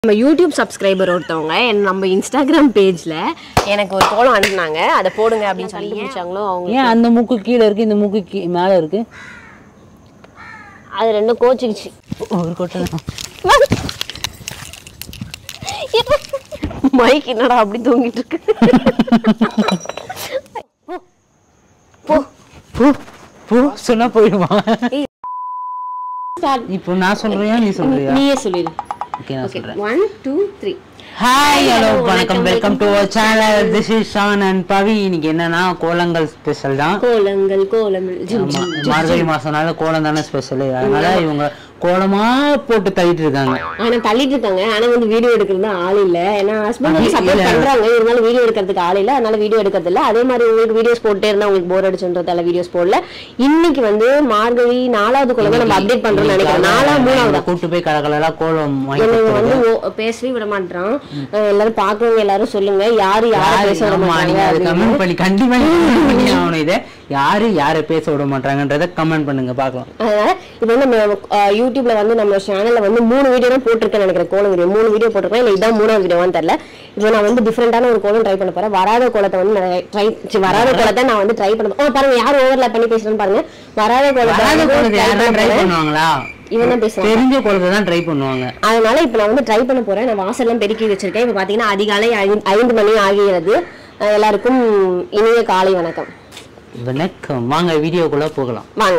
நம்ம YouTube subscriber ஒருத்தவங்க என் நம்ம இன்ஸ்டாகிராம் பேஜ்ல எனக்கு ஒரு கோலம் அனுப்புனாங்க அதை போடுங்க அப்படின்னு சொல்லி முடிச்சாங்களோ அவங்க ஏன் அந்த மூக்கு கீழே இருக்கு இந்த மூக்கு கீ மேலே இருக்கு அது ரெண்டும் கோச்சிக்கிச்சு ஒரு கொட்டை மைக் என்னடா அப்படி தூங்கிட்டு இருக்கு போ பூ பூ சொன்னா போயிடுமா ஏய். இப்போ நான் சொல்றியா நீ சொல்றியா நீயே சொல்லிடு ஓகே நான் ஓகே சொல்றேன் one two three hi hello வணக்கம் welcome to our channel this is Shan and Pavi இன்னைக்கு என்னன்னா கோலங்கள் ஸ்பெஷல் தான் கோலங்கள் கோலங்கள் ஜிம் ஆமா, ஜிம் மார்கழி மாசம்னால கோலம் தானே ஸ்பெஷல் அதனால இவங்க கோலமா போட்டு தள்ளிட்டு இருக்காங்க ஆனா தள்ளிட்டு இருக்காங்க ஆனா வந்து வீடியோ எடுக்கிறது ஆள் இல்ல ஏன்னா ஹஸ்பண்ட் வந்து சப்போர்ட் இல்ல. பண்றாங்க இருந்தாலும் வீடியோ எடுக்கிறதுக்கு ஆள் இல்ல அதனால வீடியோ எடுக்கிறது இல்ல அதே மாதிரி உங்களுக்கு வீடியோஸ் போட்டே இருந்தா உங்களுக்கு போர் அடிச்சுன்றதால வீடியோஸ் போடல இன்னைக்கு வந்து மார்கழி நாலாவது குழந்தை நம்ம அப்டேட் பண்றோம்னு நினைக்கிறேன் நாலாவது மூணாவது கூட்டு போய் கலகலரா கோலம் வாங்கி என்னை கொடுத்துருது. வந்து ஓ- பேசவே விட மாட்டான் அஹ் எல்லாரும் பாக்குறவங்க எல்லாரும் சொல்லுங்க யாரு யார யாரு- பேச விட ஆமா, மாட்டாங்க நீங்க அதை அப்படின்னு. comment பண்ணி கண்டிப்பா comment பண்ணி ஆகணும் இதை யாரு யாரை பேச விட மாட்டாங்கன்றத கமெண்ட் பண்ணுங்க பார்க்கலாம் அதனால இப்போ வந்து நம்ம அஹ், யூடியூப்ல வந்து நம்ம சேனல்ல வந்து மூணு வீடியோ தான் போட்டிருக்கேன்னு நினைக்கிறேன் கோலம் வீடியோ மூணு வீடியோ போட்டிருக்கேன் இல்லை இதான் மூணாவது வீடியோவான்னு தெரியல இப்போ நான் வந்து டிஃப்ரெண்டான ஒரு கோலம் ட்ரை பண்ண போறேன் வராத கோலத்தை வந்து ட்ரை வராத கோலத்தை நான் வந்து ட்ரை பண்ண ஓ பாருங்க யார் ஓவர்லாப் பண்ணி பேசுறேன்னு பாருங்க வராத கோலத்தை வராத வந்து கோலத்தை try யாரும் பண்ண ட்ரை போறேன். பண்ணுவாங்களா இவன் தான் பேசுறான் தெரிஞ்ச கோலத்தை தான் ட்ரை பண்ணுவாங்க அதனால இப்போ நான் வந்து ட்ரை பண்ண போறேன் நான் வாசல்லாம் பெருக்கி வச்சிருக்கேன் இப்போ பாத்தீங்கன்னா அதிகாலை ஐந்து- ஐந்து மணி ஆகிறது அஹ், எல்லாருக்கும் இனிய காலை வணக்கம் வணக்கம் வாங்க வீடியோக்குள்ள போகலாம் வாங்க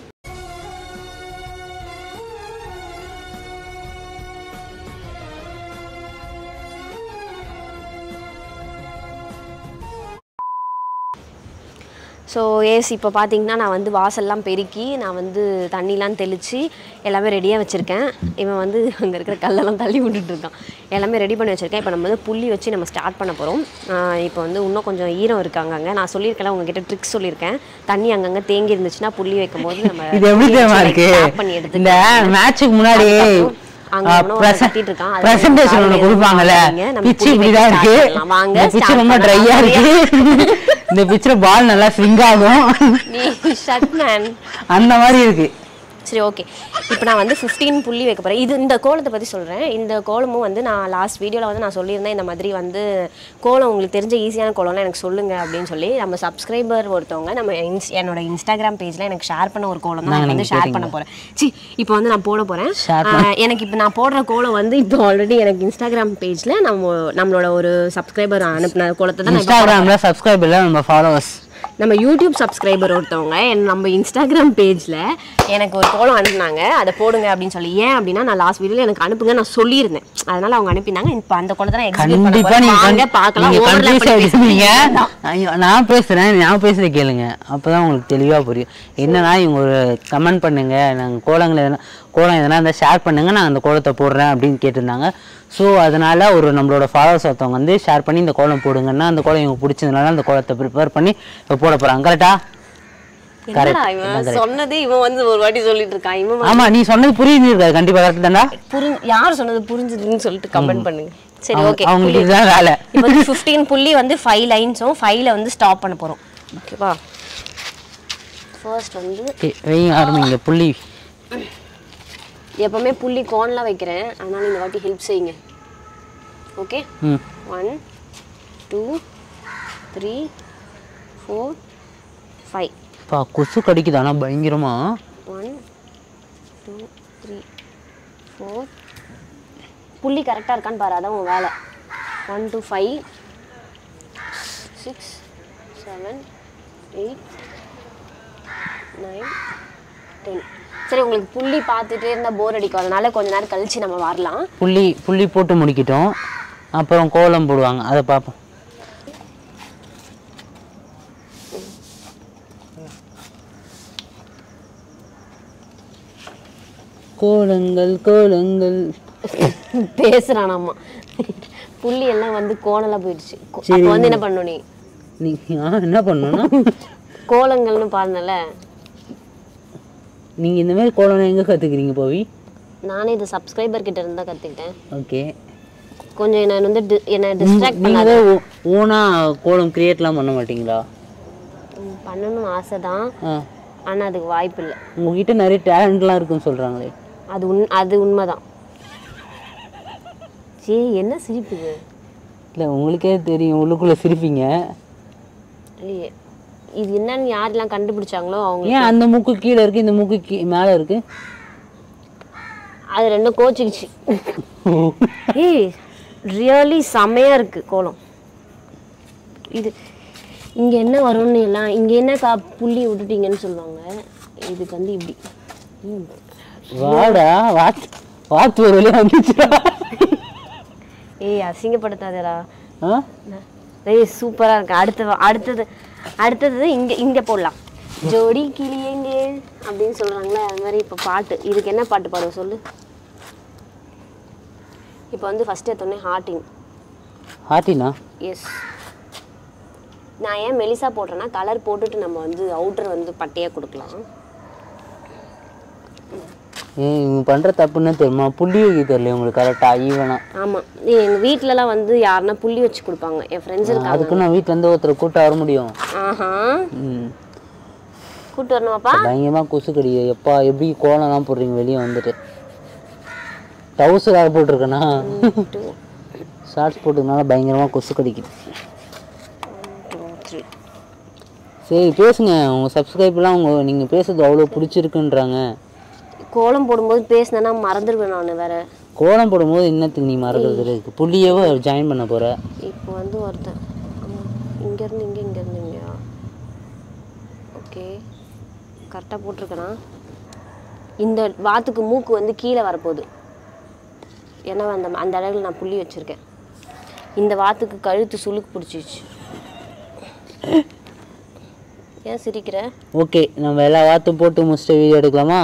ஸோ ஏஸ் இப்போ பார்த்தீங்கன்னா நான் வந்து வாசல்லாம் பெருக்கி நான் வந்து தண்ணிலாம் தெளித்து எல்லாமே ரெடியாக வச்சுருக்கேன் இவன் வந்து அங்கே இருக்கிற கல்லெல்லாம் தள்ளி விட்டுட்டு இருக்கான் எல்லாமே ரெடி பண்ணி வச்சுருக்கேன் இப்போ நம்ம வந்து புள்ளி வச்சு நம்ம ஸ்டார்ட் பண்ண போகிறோம் இப்போ வந்து இன்னும் கொஞ்சம் ஈரம் இருக்காங்க அங்கே நான் சொல்லியிருக்கேன் உங்ககிட்ட ட்ரிக்ஸ் சொல்லியிருக்கேன் தண்ணி அங்கங்கே தேங்கி இருந்துச்சுன்னா புள்ளி வைக்கும் போது நம்ம இது எப்படி புள்ளி தெரியுமா வச்சு இருக்கு tap பண்ணி எடுத்து இந்த மேட்சுக்கு முன்னாடி அங்க எவனோ ஒருத்தன் கத்திட்டு இருக்கான். அதுல பிரசன்டேஷன் காலையில ஒன்று எதுவும் கொடுப்பாங்கல்ல வாங்காதீங்க. நம்ம பிச்சு புள்ளி இப்படிதான் வைக்க இருக்கு start பண்ணலாம். வாங்க, இந்த பிச்சு start ரொம்ப பண்ணலாம். ட்ரையா இருக்கு இந்த பிச்சில் பால் நல்லா ஸ்விங் ஆகும் நீ ஷட் மேன் அந்த மாதிரி இருக்கு சரி ஓகே இப்போ நான் வந்து 15 புள்ளி வைக்க போகிறேன் இது இந்த கோலத்தை பற்றி சொல்கிறேன் இந்த கோலமும் வந்து நான் லாஸ்ட் வீடியோவில் வந்து நான் சொல்லியிருந்தேன் இந்த மாதிரி வந்து கோலம் உங்களுக்கு தெரிஞ்ச ஈஸியான கோலம்லாம் எனக்கு சொல்லுங்கள் அப்படின்னு சொல்லி நம்ம சப்ஸ்கிரைபர் ஒருத்தவங்க நம்ம இன்ஸ் என்னோட இன்ஸ்டாகிராம் பேஜில் எனக்கு ஷேர் பண்ண ஒரு கோலம் தான் நான் வந்து ஷேர் பண்ண போகிறேன் சி இப்போ வந்து நான் போட போகிறேன் Share எனக்கு இப்போ நான் போடுற கோலம் வந்து இப்போ ஆல்ரெடி எனக்கு இன்ஸ்டாகிராம் பேஜில் நம்ம நம்மளோட ஒரு சப்ஸ்கிரைபர் அனுப்பின கோலத்தை தான் நான் இப்ப இன்ஸ்டாகிராம்ல சப்ஸ்கிரைப் இல்லை நம்ம ஃபாலோவர்ஸ் நம்ம யூடியூப் சப்ஸ்கிரைபர் ஒருத்தவங்க என் நம்ம இன்ஸ்டாகிராம் பேஜில் எனக்கு ஒரு கோலம் அனுப்புனாங்க அதை போடுங்க அப்படின்னு சொல்லி ஏன் அப்படின்னா நான் லாஸ்ட் வீடியோவில் எனக்கு அனுப்புங்க நான் சொல்லியிருந்தேன் அதனால அவங்க அனுப்பினாங்க இப்போ அந்த கோலத்தை நான் எக்ஸிக்யூட் பண்ண கண்டிப்பா போறேன். நீங்க வாங்க con- பார்க்கலாம் நீங்க overlap confuse பண்ணி ஆயிடுவீங்க. பேசுறீங்க. ஐயோ, நான் பேசுறேன் நான் பேசுறத கேளுங்க அப்பதான் உங்களுக்கு தெளிவா புரியும் என்னன்னா இவங்க ஒரு கமெண்ட் பண்ணுங்க நாங்க கோலங்கள் எதனா கோலம் எதனா இருந்தால் ஷேர் பண்ணுங்க நான் அந்த கோலத்தை போடுறேன் அப்படின்னு கேட்டிருந்தாங்க ஸோ அதனால ஒரு நம்மளோட ஃபாலோவர்ஸ் ஒருத்தவங்க வந்து ஷேர் பண்ணி இந்த கோலம் போடுங்கன்னா அந்த கோலம் இவங்க பிடிச்சதுனால அந்த கோலத்தை ப்ரிப்பேர் பண்ணி இப்போ போட போறாங்க கரெக்டா என்னடா இவன் சொன்னதே இவன் வந்து ஒரு வாட்டி சொல்லிட்டு இருக்கான் இவன் வந்து ஆமா நீ சொன்னது புரியுது இருக்காது கண்டிப்பா கரெக்ட் தானா புரி யார் சொன்னது புரிஞ்சுதுன்னு சொல்லிட்டு கமெண்ட் பண்ணுங்க சரி அவங்க- ஓகே அவங்களுக்கு இதுதான் வேலை இப்போ வந்து ஃபிஃப்டீன் புள்ளி வந்து ஃபைவ் லைன்ஸும் ஃபைவ்ல வந்து ஸ்டாப் பண்ண போகிறோம் ஓகேவா ஃபர்ஸ்ட் வந்து ஓகே வைங்க ஆரம்பிங்க புள்ளி எப்பவுமே புள்ளி கோன்லாம் வைக்கிறேன் அதனால இந்த வாட்டி ஹெல்ப் செய்யுங்க ஓகே ம் one two three four five பா கொசு கடிக்குது ஆனா பயங்கரமா ஒன் டூ த்ரீ ஃபோர் புள்ளி கரெக்டாக இருக்கான்னு பாரு அதான் உன் வேலை one two five six seven eight nine ten சரி உங்களுக்கு புள்ளி பார்த்துட்டே இருந்தால் போர் அடிக்கும் அதனால கொஞ்ச நேரம் கழிச்சு நம்ம வரலாம் புள்ளி புள்ளி போட்டு முடிக்கிட்டோம் அப்புறம் கோலம் போடுவாங்க அதை பார்ப்போம் கோலங்கள் கோலங்கள் பேசுறான் அம்மா புள்ளி எல்லாம் வந்து கோணலா போயிடுச்சு கொ- சரி. அப்போ வந்து என்ன பண்ணணும் நீ நீ ஆ, என்ன பண்ணணும்னா கோலங்கள்னு பாருனல நீங்க இந்த மாதிரி கோலம் எங்க கத்துக்கிறீங்க போவி நானே இது சப்ஸ்கிரைபர் கிட்ட இருந்தா கத்துக்கிட்டேன் ஓகே கொஞ்சம் என்ன வந்து டி- என்னை டிஸ்ட்ராக்ட் நீங்க பண்ணாத தான் ஓனா கோலம் கிரியேட்லாம் பண்ண மாட்டீங்களா ம், பண்ணணும் ஆசை தான் ஆ ஆனா அதுக்கு வாய்ப்பு இல்லை உங்ககிட்ட நிறைய டேலண்ட்லாம் இருக்குன்னு சொல்றாங்களே அது உண் அது உண்மைதான் சே என்ன சிரிப்பு இது இல்லை உங்களுக்கே தெரியும் உள்ளுக்குள்ளே சிரிப்பீங்க இல்லையே. இது என்னன்னு யாரெல்லாம் கண்டுபிடிச்சாங்களோ அவங்க ஏன் அந்த மூக்கு கீழே இருக்கு இந்த மூக்கு கீ மேலே இருக்கு அது ரெண்டும் கோச்சிக்கிச்சு ஏய் ரியலி செமையா இருக்கு கோலம் இது இங்க என்ன வரும்னு எல்லாம் இங்க என்ன கா புள்ளி விட்டுட்டீங்கன்னு சொல்லுவாங்க இதுக்கு வந்து இப்படி ம். வாடா வாத்து வாத்து ஒரு வழியாக வந்துச்சுடா ஏய் அசிங்கப்படுத்தாதடா ஆ ஏய் சூப்பரா இருக்கு அடுத்த வா- அடுத்தது அடுத்தது இங்க இங்க போடலாம் ஜோடி கிளியங்க அப்படின்னு சொல்றாங்களே அது மாதிரி இப்போ பாட்டு இதுக்கு என்ன பாட்டு பாடுவ சொல்லு இப்போ வந்து ஃபர்ஸ்ட் எடுத்தோடனே ஹார்ட்டிங் ஹாட்டினா எஸ் நான் ஏன் மெலிசா போடுறேன்னா கலர் போட்டுட்டு நம்ம வந்து அவுட்டர் வந்து பட்டையா கொடுக்கலாம் ஏய் இவங்க பண்ணுற தப்புன்னு தெரியுமா புள்ளி வைக்க தெரியல உங்களுக்கு கரெக்டாக ஈவனாக ஆமா எங்க வீட்லலாம் வந்து யாருன்னா புள்ளி வச்சு கொடுப்பாங்க என் ஃப்ரெண்ட்ஸ் இருக்காங்க அதுக்கு நான் வீட்டிலேருந்து ஒருத்தர் கூட்ட வர முடியும் ஆஹா ம் கூட்டு வரணுமாப்பா பயங்கரமாக கொசு கடிக்குது எப்பா எப்படி கோலம்லாம் போடுறீங்க வெளியே வந்துட்டு டவுசர் வேறு போட்டிருக்கேனா ஷார்ட்ஸ் போட்டதுனால பயங்கரமாக கொசு கடிக்குது டூ த்ரீ சரி பேசுங்க உங்கள் சப்ஸ்கிரைப்லாம் உங்க நீங்கள் பேசுறது அவ்வளோ பிடிச்சிருக்குன்றாங்க கோலம் போடும்போது பேசினேன்னா மறந்துடுவேன் நான் வேற கோலம் போடும்போது என்னத்துக்கு நீ மறக்கிறது இருக்கு புள்ளியவே ஜாயின் பண்ண போகிற இப்போ வந்து ஒருத்தன் ஆமா, இங்கேருந்து இங்கே இங்கேருந்து இங்கேயா ஓகே கரெக்டாக போட்டிருக்கேனா இந்த வாத்துக்கு மூக்கு வந்து கீழே வரப்போகுது ஏன்னா அந்த அந்த அளவில் நான் புள்ளி வச்சுருக்கேன் இந்த வாத்துக்கு கழுத்து சுளுக்கு பிடிச்சிச்சு ஏன் சிரிக்கிற ஓகே நம்ம எல்லா வாத்தும் போட்டு முடிச்சுட்டு வீடியோ எடுக்கலாமா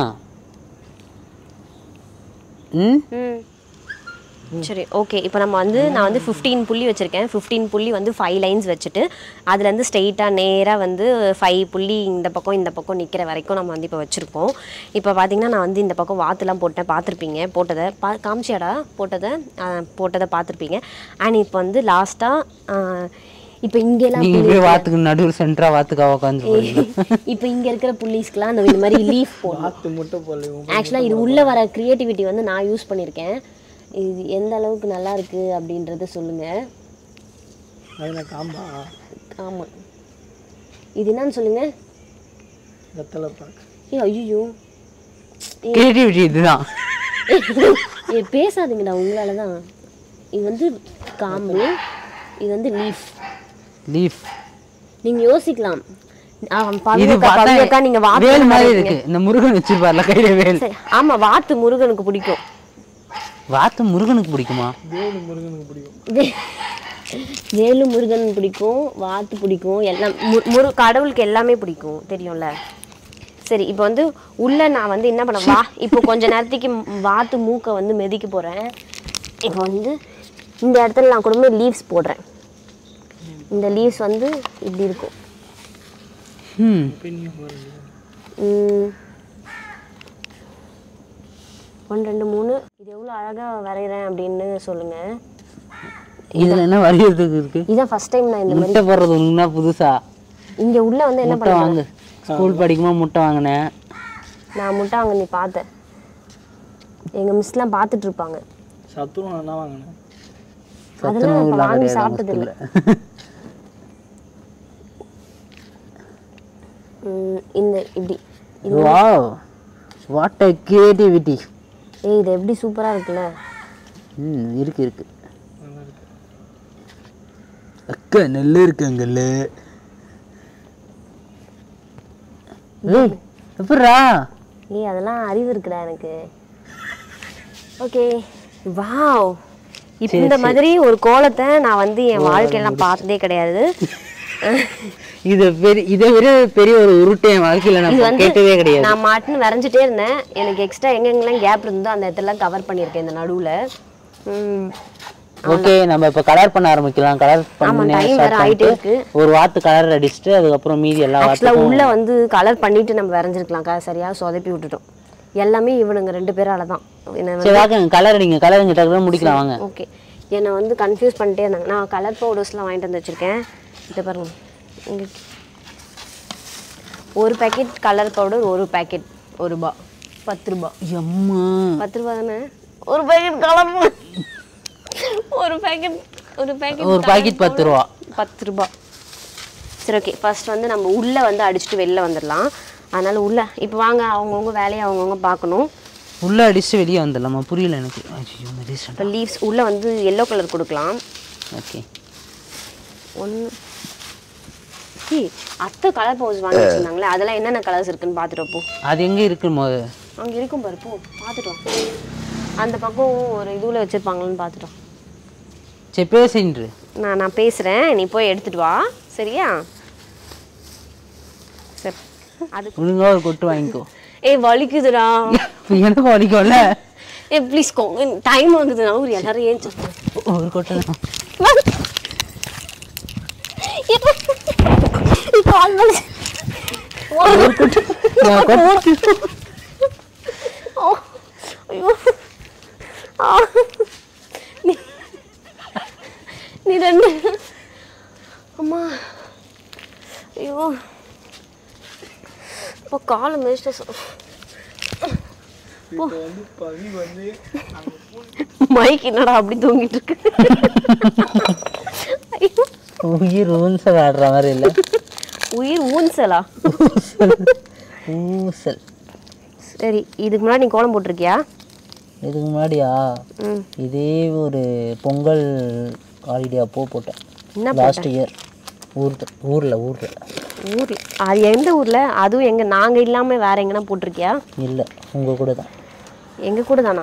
ம் ம் சரி ஓகே இப்போ நம்ம வந்து நான் வந்து ஃபிஃப்டீன் புள்ளி வச்சுருக்கேன் ஃபிஃப்டீன் புள்ளி வந்து ஃபைவ் லைன்ஸ் வச்சுட்டு அதுலேருந்து ஸ்ட்ரெயிட்டாக நேராக வந்து ஃபைவ் புள்ளி இந்த பக்கம் இந்த பக்கம் நிற்கிற வரைக்கும் நம்ம வந்து இப்போ வச்சுருக்கோம் இப்போ பார்த்தீங்கன்னா நான் வந்து இந்த பக்கம் வாத்துலாம் போட்டேன் பார்த்துருப்பீங்க போட்டதை பா காமிச்சியாடா போட்டதை ஆ, போட்டதை பார்த்துருப்பீங்க அண்ட் இப்போ வந்து லாஸ்ட்டாக இப்போ இங்கெல்லாம் நீங்கள் போய் வாத்துக்கு நடுவில் சென்டராக வாத்துக்காக உட்காந்து போறீங்க இப்போ இங்கே இருக்கிற புள்ளிஸ்க்கெலாம் அந்த இந்த மாதிரி லீஃப் போடணும் ஆக்சுவலாக இது உள்ளே வர க்ரியேட்டிவிட்டி வந்து நான் யூஸ் பண்ணியிருக்கேன் இது எந்த அளவுக்கு நல்லா இருக்கு அப்படின்றத சொல்லுங்கள் அதில் காம்பா ஆமாம் இது என்னன்னு சொல்லுங்க வெத்தலை பாக்கு ஏ ஐயோ கிரியேட்டிவிட்டி இதுதான் ஏ பேசாதீங்கடா உங்களால தான் இது வந்து காம்பு இது வந்து லீஃப் லீஃப் நீங்கள் யோசிக்கலாம் அவன் இது பவியக்கா பவியக்கா பார்த்தா நீங்கள் வேல் வாத்து மாதிரி இருக்கு இந்த முருகன் வச்சிருப்பார்ல கையில வேல் சரி ஆமாம் வாத்து முருகனுக்கு பிடிக்கும் வாத்து முருகனுக்கு பிடிக்குமா வேலு முருகனுக்கு பிடிக்கும் வே- வேலு முருகன் பிடிக்கும் வாத்து பிடிக்கும் எல்லாம் மு- முரு கடவுளுக்கு எல்லாமே பிடிக்கும் தெரியும்ல சரி இப்போ வந்து உள்ள நான் வந்து என்ன பண்ண வா இப்போ கொஞ்ச நேரத்துக்கு ம் வாத்து மூக்கை வந்து மெதிக்க போகிறேன் இப்போ வந்து இந்த இடத்துல நான் கூட லீவ்ஸ் போடுறேன் இந்த லீவ்ஸ் வந்து இப்படி இருக்கும் ம் பெண்ணியம் பாருங்க ம். ஒன்று ரெண்டு மூணு இது எவ்வளோ அழகாக வரைகிறேன் அப்படின்னு சொல்லுங்கள் இதுல என்ன வரையறதுக்கு இருக்கு இதான் ஃபர்ஸ்ட் டைம் நான் இந்த மாதிரி முட்டை போடுறது உங்களுக்குனா புதுசா இங்கே உள்ள வந்து என்ன முட்டை பண்ண வாங்கு ஸ்கூல் படிக்கும்போது முட்டை வாங்கினேன் நான் முட்டை அங்கே நீ பார்த்தேன் எங்கள் மிஸ்லாம் பார்த்துட்டு இருப்பாங்க சத்துணவு நான் தான் வாங்கினேன் அதெல்லாம் நான் இப்ப சத்துணவுலாம் வாங்கி கிடையாது நம்ம சாப்பிட்டது இல்லை இந்த இப்படி வாவ் வாட் அ கிரியேட்டிவிட்டி ஏய் இது எப்படி சூப்பராக இருக்குல்ல ம் இருக்கு இருக்கு நல்லா இருக்கு அக்கா நெல்லு இருக்குங்கல்ல ஏய் எப்படிரா ஏய் அதெல்லாம் அறிவு இருக்குடா எனக்கு ஓகே வாவ் இப்போ இந்த மாதிரி ஒரு கோலத்தை நான் வந்து என் வாழ்க்கையில நான் பார்த்ததே கிடையாது இதை பெரிய இதை விட பெரிய ஒரு உருட்டை என் வாழ்க்கையில இது நான் வந்து கேட்டதே கிடையாது நான் மாட்டுன்னு வரைஞ்சிட்டே இருந்தேன் எனக்கு எக்ஸ்ட்ரா எங்கெங்கெல்லாம் கேப் இருந்தோ அந்த இடத்துலலாம் கவர் பண்ணியிருக்கேன் இந்த நடுவில் ஓகே நம்ம இப்ப கலர் பண்ண ஆரம்பிக்கலாம் கலர் பண்ணி time start வேற ஆயிட்டே பண்ணிட்டு இருக்கு. ஒரு வாத்து கலர் அடிச்சுட்டு அதுக்கப்புறம் மீதி எல்லா ஆக்சுவலாக வாத்துக்கும் உள்ள வந்து கலர் பண்ணிட்டு நம்ம வரைஞ்சிருக்கலாம் க சரியாக சொதப்பி விட்டுட்டோம் எல்லாமே இவனுங்க ரெண்டு பேரால தான் என்ன சரி வாங்க கலர் அடிங்க கலர் அடிங்க டக்குனு முடிக்கலாம் வாங்க ஓகே என்னை வந்து கன்ஃபியூஸ் பண்ணிட்டே இருந்தாங்க நான் கலர் பவுடர்ஸ்லாம் வாங்கிட்டு வந்து வச்சுருக்கேன் இதை பாருங்க இங்க ஒரு பேக்கெட் கலர் பவுடர் ஒரு பேக்கெட் ஒரு ரூபா பத்து ரூபா எம்மா பத்து ரூபா தானே ஒரு பேக்கெட் கலர் ஒரு பேக்கெட் ஒரு பேக்கெட் ஒரு பாக்கெட் பத்து ரூபா பத்து ரூபா சரி ஓகே ஃபர்ஸ்ட் வந்து நம்ம உள்ளே வந்து அடிச்சுட்டு வெளில வந்துடலாம் அதனால உள்ள இப்போ வாங்க அவங்கவுங்க வேலையை அவங்கவுங்க பார்க்கணும் உள்ளே அடிச்சுட்டு வெளியே வந்துடலாமா புரியல எனக்கு ஐயோ மெடிசன் இப்போ லீவ்ஸ் உள்ளே வந்து எல்லோ கலர் கொடுக்கலாம் ஓகே ஒன்று அத்தை கலர் பவுஸ் வாங்கி வச்சிருந்தாங்களே அதெல்லாம் என்னென்ன கலர்ஸ் இருக்குன்னு பார்த்துட்டு போ அது எங்கே இருக்கு போது அங்கே இருக்கும் பாரு போ பார்த்துட்டு வா அந்த பக்கம் ஒரு இதுவில் வச்சுருப்பாங்களான்னு பார்த்துட்டோம் சரி பேசின்று நான் நான் பேசுகிறேன் நீ போய் எடுத்துட்டு வா சரியா சரி அது ஒழுங்கா ஒரு கொட்டு வாங்கிக்கோ ஏய் வலிக்குதுடா எனக்கு வலிக்கும்ல ஏ ப்ளீஸ் கோ டைம் ஆகுதுண்ணா ஒரு எல்லாரும் ஏன் ஒரு கொட்டை தான் கால் வலி நான் கொட்டு- ஓ ஐயோ ஆ. நீ நீ ரெண்டு அம்மா ஐயோ இப்போ காலை மிதிச்சிட்ட சொ- இப்போ வந்து பவி வந்து மைக் என்னடா அப்படி தூங்கிட்டு இருக்கு ஐயோ உயிர் ஊன்சல் ஆடுற மாதிரி இல்லை உயிர் ஊன்சலா ஊசல் சரி இதுக்கு முன்னாடி நீ கோலம் போட்டிருக்கியா இதுக்கு முன்னாடியா ம் இதே ஒரு பொங்கல் ஹாலிடே அப்போ போட்டேன் என்ன லாஸ்ட் இயர் ஊர் ஊரில் ஊரில் ஊர்ல அது எந்த ஊர்ல அதுவும் எங்க நாங்க இல்லாம வேற எங்கனா போட்டிருக்கியா இல்லை உங்கள் கூட தான் எங்க கூட தானா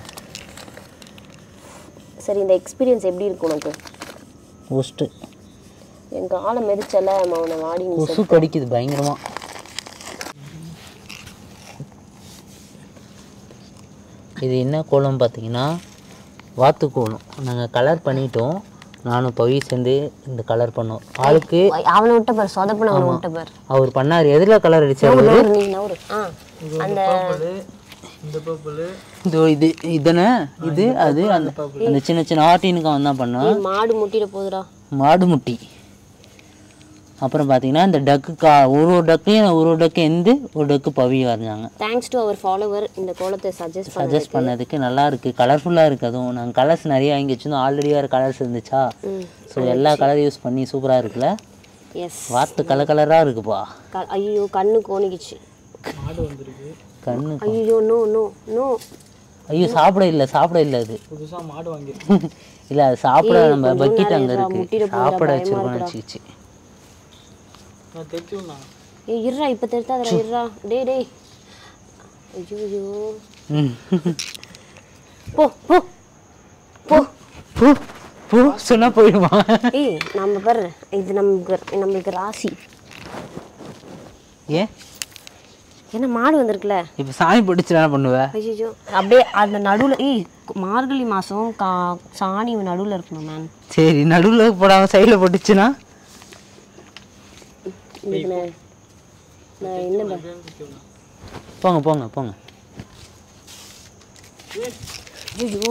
சரி இந்த எக்ஸ்பீரியன்ஸ் எப்படி இருக்கு உனக்கு ஒஸ்ட்டு என் காலை மெதிச்சல அவனை வாடி நீ கொசு கடிக்குது பயங்கரமாக இது என்ன கோலம் பார்த்தீங்கன்னா வாத்து கோலம் நாங்கள் கலர் பண்ணிட்டோம் நானும் பவி சேர்ந்து இந்த கலர் பண்ணோம் ஆளுக்கு அவனை விட்ட பாரு சொதப்பன அவனை விட்ட பாரு அவர் பண்ணார் எதில் கலர் அடிச்சார் நவுறு, நீ நவுறு ஆ அந்த இந்த பர்பிள் இதோ இது இதனை இது அது அந்த அந்த சின்ன சின்ன ஆர்டினுக்கு அவன் தான் பண்ணான் ஏய், மாடு முட்டிட போகுதுடா மாடு முட்டி அப்புறம் பார்த்தீங்கன்னா இந்த டக்கு கா ஒரு ஒரு டக்கையும் ஒரு ஒரு டக்கு எந்து ஒரு டக்கு பவி வரைஞ்சாங்க தேங்க்ஸ் டு அவர் ஃபாலோவர் இந்த கோலத்தை சஜஸ்ட் பண்ண சஜஸ்ட் பண்ணதுக்கு நல்லா இருக்கு கலர்ஃபுல்லாக இருக்கு அதுவும் நாங்கள் கலர்ஸ் நிறைய வாங்கி வச்சிருந்தோம் ஆல்ரெடி வேறு கலர்ஸ் இருந்துச்சா ம் ஸோ எல்லா கலர் யூஸ் பண்ணி சூப்பராக இருக்குல்ல எஸ் வாத்து கலர் கலராக இருக்குப்பா ஐயோ கண்ணு கோணிக்கிச்சு மாடு வந்திருக்கு கண்ணு ஐயோ நோ நோ நோ ஐயோ சாப்பிட இல்லை சாப்பிட இல்லை அது புதுசா மாடு வாங்கியிருக்கேன் இல்லை அது சாப்பிட ஏய், நம்ம கொஞ்ச பக்கெட் நேரம் அங்கே இருடா, இருக்கு முட்டிட போகுதுடா, சாப்பிட பயமா வச்சிருக்கோம்னு இருக்குடா. வச்சுக்கிச்சு நான் தைச்சுண்ணா ஏய் இருடா இப்போ தெரித்தாதடா இருடா டேய் டேய் ஐயோ ஐயோ ம் போ போ போ பூ பூ சொன்னா போயிடுமா ஏய் நம்ம பாரு இது நமக்கு நம்மளுக்கு ராசி ஏன் ஏன்னா மாடு வந்திருக்குல்ல இப்போ சாமி பிடிச்சு என்ன பண்ணுவ ஐயோ அப்படியே அந்த நடுவில் ஏய் மார்கழி மாதம் கா சாணி நடுவில் இருக்கணும் மேம் சரி நடுவில் போடாம சைடில் போட்டுச்சுன்னா இதுக்கு நான் நான் என்ன பண்- போங்க போங்க போங்க ஐயோ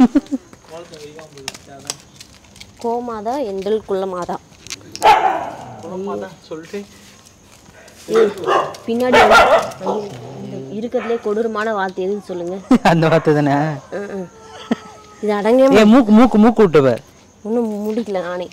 கோமாதா எண்டல் குள்ளமாதா சொல்லிட்டு ஏய் பின்னாடி வந்து- ஐயோ, இந்த இருக்கிறதுலே கொடூரமான வார்த்தை எதுன்னு சொல்லுங்க அந்த வார்த்தை தானே ம், ம். இது அடங்க ஏ மூக்கு மூக்கு மூக்கு விட்டுவ இன்னும் முடிக்கல நானே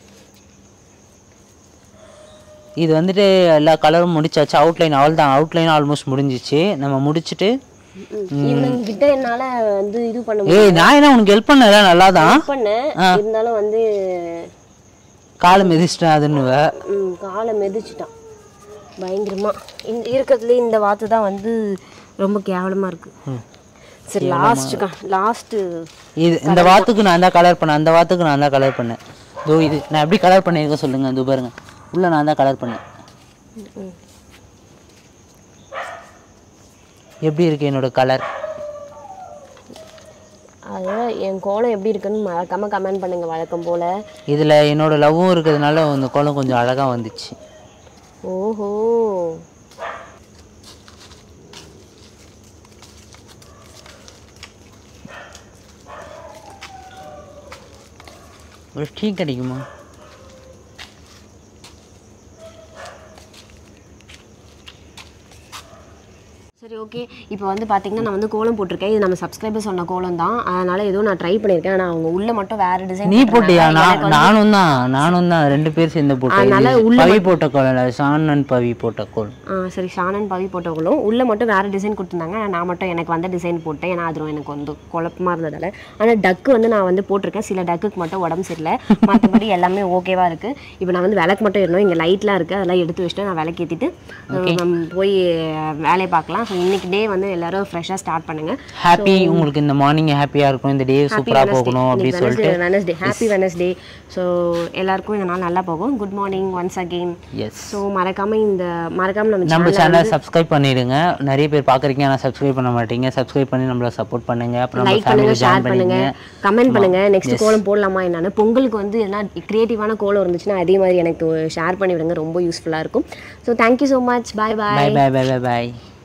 இது வந்துட்டு எல்லா கலரும் முடிச்சாச்சு அவுட்லைன் அவள் தான் அவுட்லைன் ஆல்மோஸ்ட் முடிஞ்சிச்சு நம்ம முடிச்சுட்டு இவனுங்க கிட்ட என்னால வந்து இது பண்ண முடியல ஏய் நான் என்ன உனக்கு ஹெல்ப் பண்ணல நல்லா தான் பண்ணேன் இருந்தாலும் வந்து காலை மிதிச்சிட்டேன் அதுன்னுவ ம், காலை மிதிச்சிட்டான் பயங்கரமா இந்த இருக்கிறதுலே இந்த வாத்து தான் வந்து ரொம்ப கேவலமா இருக்கு சரி லாஸ்ட்டுக்கா லாஸ்ட்டு இது இந்த வாத்துக்கு நான் தான் கலர் பண்ணேன் அந்த வாத்துக்கு நான் தான் கலர் பண்ணேன் இதோ இது நான் எப்படி கலர் பண்ணியிருக்கேன் சொல்லுங்க இதோ பாருங்க உள்ள நான் தான் கலர் பண்ணேன் எப்படி இருக்கு என்னோட கலர் அதான் என் கோலம் எப்படி இருக்குன்னு மறக்காம கமெண்ட் பண்ணுங்க வழக்கம் போல இதில் என்னோட லவ்வும் இருக்கிறதுனால இந்த கோலம் கொஞ்சம் அழகாக வந்துச்சு ஓஹோ ஒரு டீ கிடைக்குமா சரி ஓகே ஓகே இப்போ வந்து பார்த்தீங்கன்னா நான் வந்து கோலம் போட்டிருக்கேன் இது நம்ம சப்ஸ்கிரைபர் சொன்ன கோலம் தான் அதனால ஏதோ நான் ட்ரை பண்ணியிருக்கேன் ஆனால் அவங்க உள்ள மட்டும் வேற டிசைன் நீ போட்டியா நான் நானும் தான் நானும் தான் ரெண்டு பேர் சேர்ந்து போட்டேன் இது பவி போட்ட கோலம் இல்லை ஷான் அண்ட் பவி போட்ட கோலம் ஆ சரி ஷானன் பவி போட்டவங்களும் உள்ள மட்டும் வேற டிசைன் கொடுத்துருந்தாங்க ஆனா நான் மட்டும் எனக்கு வந்த டிசைன் போட்டேன் ஏன்னா அது எனக்கு வந்து குழப்பமா இருந்ததால ஆனால் டக்கு வந்து நான் வந்து போட்டிருக்கேன் சில டக்குக்கு மட்டும் உடம்பு சரியில்லை மற்றபடி எல்லாமே ஓகேவா இருக்கு இப்போ நான் வந்து விளக்கு மட்டும் இருந்தோம் இங்கே லைட்லாம் இருக்கு அதெல்லாம் எடுத்து வச்சுட்டு நான் விளக்கு ஏற்றிட்டு போய் வேலையை பார்க்கலாம் ஸோ இன்னைக்கு டே வந்து எல்லாரும் ஃப்ரெஷ்ஷாக ஸ்டார்ட் பண்ணுங்க ஹாப்பி உங்களுக்கு இந்த மார்னிங் ஹாப்பியாக இருக்கும் இந்த டே சூப்பராக போகணும் அப்படின்னு சொல்லிட்டு வெனஸ்டே ஹாப்பி வெனஸ்டே ஸோ எல்லாருக்கும் இந்த நாள் நல்லா போகும் good morning once again yes so மறக்காம இந்த மறக்காம நம்ம நம்ம channel சேனலை சப்ஸ்கிரைப் பண்ணிடுங்க நிறைய பேர் பார்க்குறீங்க ஆனால் சப்ஸ்கிரைப் பண்ண மாட்டீங்க சப்ஸ்கிரைப் பண்ணி நம்மளை சப்போர்ட் பண்ணுங்க அப்புறம் நம்ம லைக் பண்ணுங்க ஃபேமிலி ஷேர் ஜாயின் பண்ணுங்க பண்ணிங்க கமெண்ட் பண்ணுங்க நெக்ஸ்ட் கோலம் போடலாமா என்னன்னு பொங்கலுக்கு வந்து எதனா கிரியேட்டிவான கோலம் இருந்துச்சுன்னா அதே மாதிரி எனக்கு ஷேர் பண்ணி விடுங்க ரொம்ப யூஸ்ஃபுல்லாக இருக்கும் so thank you so much bye bye bye bye bye bye பாய்